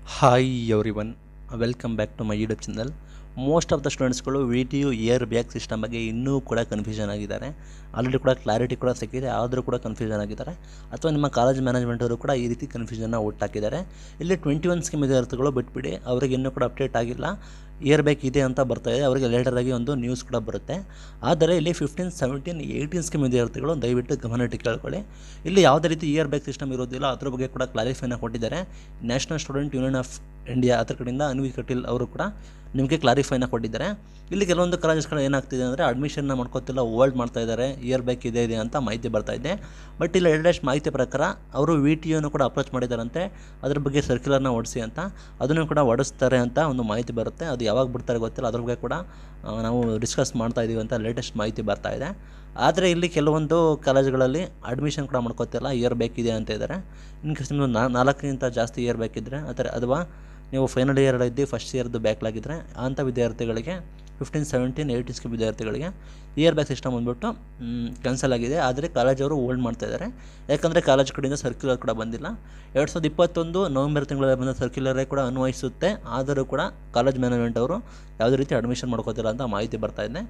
hi everyone welcome back to my YouTube channel most of the ಸ್ಟೂಡೆಂಟ್ಸ್ಗಳು V T U year back system ಬಗ್ಗೆ ಇನ್ನೂ ಕೂಡ confusion ಆಗಿದ್ದಾರೆ already ಕೂಡ clarity ಕೂಡ ಸಿಕ್ಕಿದೆ ಆದರೂ ಕೂಡ ಕನ್ಫ್ಯೂಷನ್ ಆಗಿದ್ದಾರೆ ಅಥವಾ ನಿಮ್ಮ ಕಾಲೇಜ್ ಮ್ಯಾನೇಜ್ಮೆಂಟವರು ಕೂಡ ಈ ರೀತಿ ಕನ್ಫ್ಯೂಷನ್ನ ಹುಟ್ಟಾಕಿದ್ದಾರೆ ಇಲ್ಲಿ ಟ್ವೆಂಟಿ ಒನ್ ಸ್ಕೀಮ್ ವಿದ್ಯಾರ್ಥಿಗಳು ಬಿಟ್ಬಿಡಿ ಅವರಿಗೆ ಇನ್ನೂ ಕೂಡ ಅಪ್ಡೇಟ್ ಆಗಿಲ್ಲ ಇಯರ್ ಬ್ಯಾಕ್ ಇದೆ ಅಂತ ಬರ್ತಾ ಇದೆ ಅವರಿಗೆ ಲೇಟರಾಗಿ ಒಂದು ನ್ಯೂಸ್ ಕೂಡ ಬರುತ್ತೆ ಆದರೆ ಇಲ್ಲಿ ಫಿಫ್ಟೀನ್ ಸೆವೆಂಟೀನ್ ಏಯ್ಟೀನ್ ಸ್ಕೀಮ್ ವಿದ್ಯಾರ್ಥಿಗಳು ದಯವಿಟ್ಟು ಗಮನವಿಟ್ಟು ಕೇಳ್ಕೊಳ್ಳಿ ಇಲ್ಲಿ ಯಾವುದೇ ರೀತಿ ಇಯರ್ ಬ್ಯಾಕ್ ಸಿಸ್ಟಮ್ ಇರೋದಿಲ್ಲ ಅದ್ರ ಬಗ್ಗೆ ಕೂಡ ಕ್ಲಾರಿಫೈನ ಕೊಟ್ಟಿದ್ದಾರೆ national student union of India ಅದರ ಕಡೆಯಿಂದ ಅನ್ವಿ ಕಟೀಲ್ ಅವರು ಕೂಡ ನಿಮಗೆ ಕ್ಲಾರಿಫೈನ ಕೊಟ್ಟಿದ್ದಾರೆ ಇಲ್ಲಿ ಕೆಲವೊಂದು ಕಾಲೇಜಸ್ಗಳು ಏನಾಗ್ತಿದೆ ಅಂದರೆ ಅಡ್ಮಿಷನ್ನ ಮಾಡ್ಕೋತಿಲ್ಲ ಓಲ್ಡ್ ಮಾಡ್ತಾ ಇದ್ದಾರೆ ಇಯರ್ ಬ್ಯಾಕ್ ಇದೆ ಇದೆ ಅಂತ ಮಾಹಿತಿ ಬರ್ತಾ ಇದೆ ಬಟ್ ಇಲ್ಲಿ ಲೇಟೆಸ್ಟ್ ಮಾಹಿತಿ ಪ್ರಕಾರ ಅವರು ವಿ ಟಿ ಯನ್ನು ಕೂಡ ಅಪ್ರೋಚ್ ಮಾಡಿದ್ದಾರಂತೆ ಅದ್ರ ಬಗ್ಗೆ ಸರ್ಕ್ಯುಲರ್ನ ಹೊಡಿಸಿ ಅಂತ ಅದನ್ನು ಕೂಡ ಹೊಡಿಸ್ತಾರೆ ಅಂತ ಒಂದು ಮಾಹಿತಿ ಬರುತ್ತೆ ಅದು ಯಾವಾಗ ಬಿಡ್ತಾರೆ ಗೊತ್ತಿಲ್ಲ ಅದ್ರ ಬಗ್ಗೆ ಕೂಡ ಆ, ನಾವು ಡಿಸ್ಕಸ್ ಮಾಡ್ತಾ ಇದ್ದೀವಿ ಅಂತ ಲೇಟೆಸ್ಟ್ ಮಾಹಿತಿ ಬರ್ತಾ ಇದೆ ಆದರೆ ಇಲ್ಲಿ ಕೆಲವೊಂದು ಕಾಲೇಜುಗಳಲ್ಲಿ ಅಡ್ಮಿಷನ್ ಕೂಡ ಮಾಡ್ಕೋತಿಲ್ಲ ಇಯರ್ ಬೇಕಿದೆ ಅಂತ ಇದ್ದಾರೆ ಇನ್ ಕೇಸ್ ನಿಮ್ಮದು ನಾಲ್ಕಕ್ಕಿಂತ ಜಾಸ್ತಿ ಇಯರ್ ಬೇಕಿದ್ದರೆ ಅಥವಾ ಅಥವಾ ನೀವು ಫೈನಲ್ ಇಯರ್ ಇದ್ದು ಫಸ್ಟ್ ಇಯರ್ದು ಬ್ಯಾಕ್ಲಾಗಿದ್ದರೆ ಅಂಥ ವಿದ್ಯಾರ್ಥಿಗಳಿಗೆ ಫಿಫ್ಟೀನ್ ಸೆವೆಂಟೀನ್ ಏಯ್ಟೀನ್ ಸ್ಕೀಮ್ ವಿದ್ಯಾರ್ಥಿಗಳಿಗೆ ಇಯರ್ ಬ್ಯಾಕ್ ಸಿಸ್ಟಮ್ ಬಂದ್ಬಿಟ್ಟು ಕ್ಯಾನ್ಸಲ್ ಆಗಿದೆ ಆದರೆ ಕಾಲೇಜವರು ಹೋಲ್ಡ್ ಮಾಡ್ತಾ ಇದ್ದಾರೆ ಯಾಕಂದರೆ ಕಾಲೇಜ್ ಕಡೆಯಿಂದ ಸರ್ಕ್ಯುಲರ್ ಕೂಡ ಬಂದಿಲ್ಲ ಎರಡು ಸಾವಿರದ ಇಪ್ಪತ್ತೊಂದು ನವೆಂಬರ್ ತಿಂಗಳಲ್ಲಿ ಬಂದ ಸರ್ಕ್ಯುಲರೇ ಕೂಡ ಅನ್ವಯಿಸುತ್ತೆ ಆದರೂ ಕೂಡ ಕಾಲೇಜ್ ಮ್ಯಾನೇಜ್ಮೆಂಟ್ ಅವರು ಯಾವುದೇ ರೀತಿ ಅಡ್ಮಿಷನ್ ಮಾಡ್ಕೋತಿಲ್ಲ ಅಂತ ಮಾಹಿತಿ ಬರ್ತಾ ಇದೆ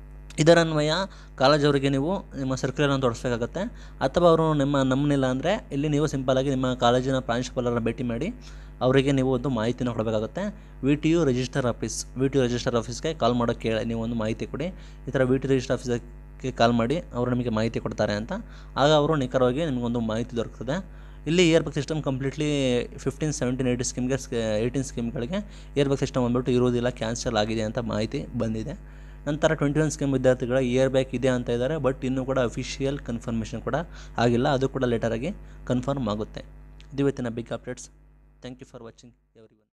ಇದರನ್ವಯ ಕಾಲೇಜವರಿಗೆ ನೀವು ನಿಮ್ಮ ಸರ್ಕ್ಯುಲರನ್ನು ತೋರಿಸ್ಬೇಕಾಗತ್ತೆ ಅಥವಾ ಅವರು ನಿಮ್ಮ ನಮ್ಮನಿಲ್ಲ ಅಂದರೆ ಇಲ್ಲಿ ನೀವು ಸಿಂಪಲಾಗಿ ನಿಮ್ಮ ಕಾಲೇಜಿನ ಪ್ರಾಂಶುಪಾಲರನ್ನ ಭೇಟಿ ಮಾಡಿ ಅವರಿಗೆ ನೀವು ಒಂದು ಮಾಹಿತಿನ ಕೊಡಬೇಕಾಗುತ್ತೆ V T U register office V T U register ಆಫೀಸ್ಗೆ ಕಾಲ್ ಮಾಡೋಕ್ಕೆ ಹೇಳಿ ನೀವು ಒಂದು ಮಾಹಿತಿ ಕೊಡಿ ಈ ಥರ ವಿ ಟಿ ರಿಜಿಸ್ಟರ್ ಆಫೀಸ್ಗೆ ಕಾಲ್ ಮಾಡಿ ಅವರು ನಿಮಗೆ ಮಾಹಿತಿ ಕೊಡ್ತಾರೆ ಅಂತ ಆಗ ಅವರು ನಿಖರವಾಗಿ ನಿಮಗೊಂದು ಮಾಹಿತಿ ದೊರಕ್ತದೆ ಇಲ್ಲಿ year back system completely fifteen seventeen eighty ಸ್ಕೀಮ್ಗೆ ಏಯ್ಟೀನ್ ಸ್ಕೀಮ್ಗಳಿಗೆ ಇಯರ್ ಬಗ್ ಸಿಸ್ಟಮ್ ಬಂದ್ಬಿಟ್ಟು ಇರೋದಿಲ್ಲ ಕ್ಯಾನ್ಸಲ್ ಆಗಿದೆ ಅಂತ ಮಾಹಿತಿ ಬಂದಿದೆ ನಂತರ ಟ್ವೆಂಟಿ ಒನ್ ಸ್ಕೀಮ್ ವಿದ್ಯಾರ್ಥಿಗಳ ಇಯರ್ ಬ್ಯಾಕ್ ಇದೆ ಅಂತ ಇದ್ದಾರೆ ಬಟ್ ಇನ್ನೂ ಕೂಡ ಅಫಿಷಿಯಲ್ ಕನ್ಫರ್ಮೇಷನ್ ಕೂಡ ಆಗಿಲ್ಲ ಅದು ಕೂಡ ಲೇಟರಾಗಿ ಕನ್ಫರ್ಮ್ ಆಗುತ್ತೆ ಇದು ಇವತ್ತಿನ big updates thank you for watching every